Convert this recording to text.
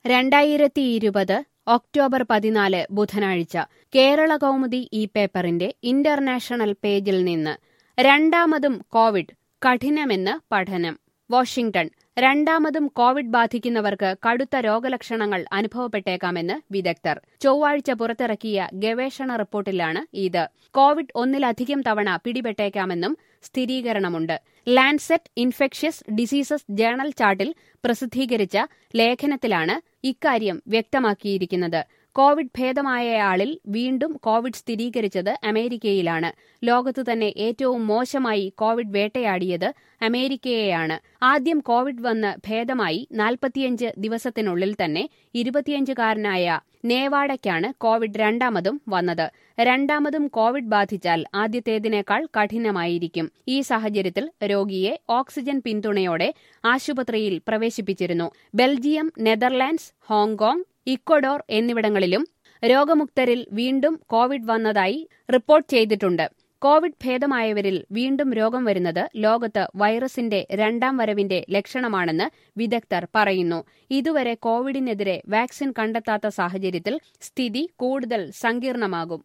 രണ്ടായിരത്തി ഇരുപത് ഒക്ടോബർ പതിനാല് ബുധനാഴ്ച കേരള കൗമുദി ഈ പേപ്പറിന്റെ ഇന്റർനാഷണൽ പേജിൽ നിന്ന് രണ്ടാമതും കോവിഡ് കഠിനമെന്ന് പഠനം വാഷിംഗ്ടൺ രണ്ടാമതും കോവിഡ് ബാധിക്കുന്നവർക്ക് കടുത്ത രോഗലക്ഷണങ്ങൾ അനുഭവപ്പെട്ടേക്കാമെന്ന് വിദഗ്ധർ ചൊവ്വാഴ്ച പുറത്തിറക്കിയ ഗവേഷണ റിപ്പോർട്ടിലാണ് ഇത് കോവിഡ് ഒന്നിലധികം തവണ പിടിപെട്ടേക്കാമെന്നും സ്ഥിരീകരണമുണ്ട് ലാൻസെറ്റ് ഇൻഫെക്ഷ്യസ് ഡിസീസസ് ജേണൽ ചാർട്ടിൽ പ്രസിദ്ധീകരിച്ച ലേഖനത്തിലാണ് ഇക്കാര്യം വ്യക്തമാക്കിയിരിക്കുന്നത് കോവിഡ് ഭേദമായയാളിൽ വീണ്ടും കോവിഡ് സ്ഥിരീകരിച്ചത് അമേരിക്കയിലാണ് ലോകത്തു തന്നെ ഏറ്റവും മോശമായി കോവിഡ് വേട്ടയാടിയത് അമേരിക്കയെയാണ് ആദ്യം കോവിഡ് വന്ന് ഭേദമായി നാൽപ്പത്തിയഞ്ച് ദിവസത്തിനുള്ളിൽ തന്നെ ഇരുപത്തിയഞ്ചുകാരനായ നേവാഡയ്ക്കാണ് കോവിഡ് രണ്ടാമതും വന്നത് രണ്ടാമതും കോവിഡ് ബാധിച്ചാൽ ആദ്യത്തേതിനേക്കാൾ കഠിനമായിരിക്കും ഈ സാഹചര്യത്തിൽ രോഗിയെ ഓക്സിജൻ പിന്തുണയോടെ ആശുപത്രിയിൽ പ്രവേശിപ്പിച്ചിരുന്നു ബെൽജിയം നെതർലാൻഡ്സ് ഹോങ്കോങ് ഇക്വഡോർ എന്നിവിടങ്ങളിലും രോഗമുക്തരിൽ വീണ്ടും കോവിഡ് വന്നതായി റിപ്പോർട്ട് ചെയ്തിട്ടുണ്ട് കോവിഡ് ഭേദമായവരിൽ വീണ്ടും രോഗം വരുന്നത് ലോകത്ത് വൈറസിന്റെ രണ്ടാം വരവിന്റെ ലക്ഷണമാണെന്ന് വിദഗ്ധർ പറയുന്നു ഇതുവരെ കോവിഡിനെതിരെ വാക്സിൻ കണ്ടെത്താത്ത സാഹചര്യത്തിൽ സ്ഥിതി കൂടുതൽ സങ്കീർണമാകും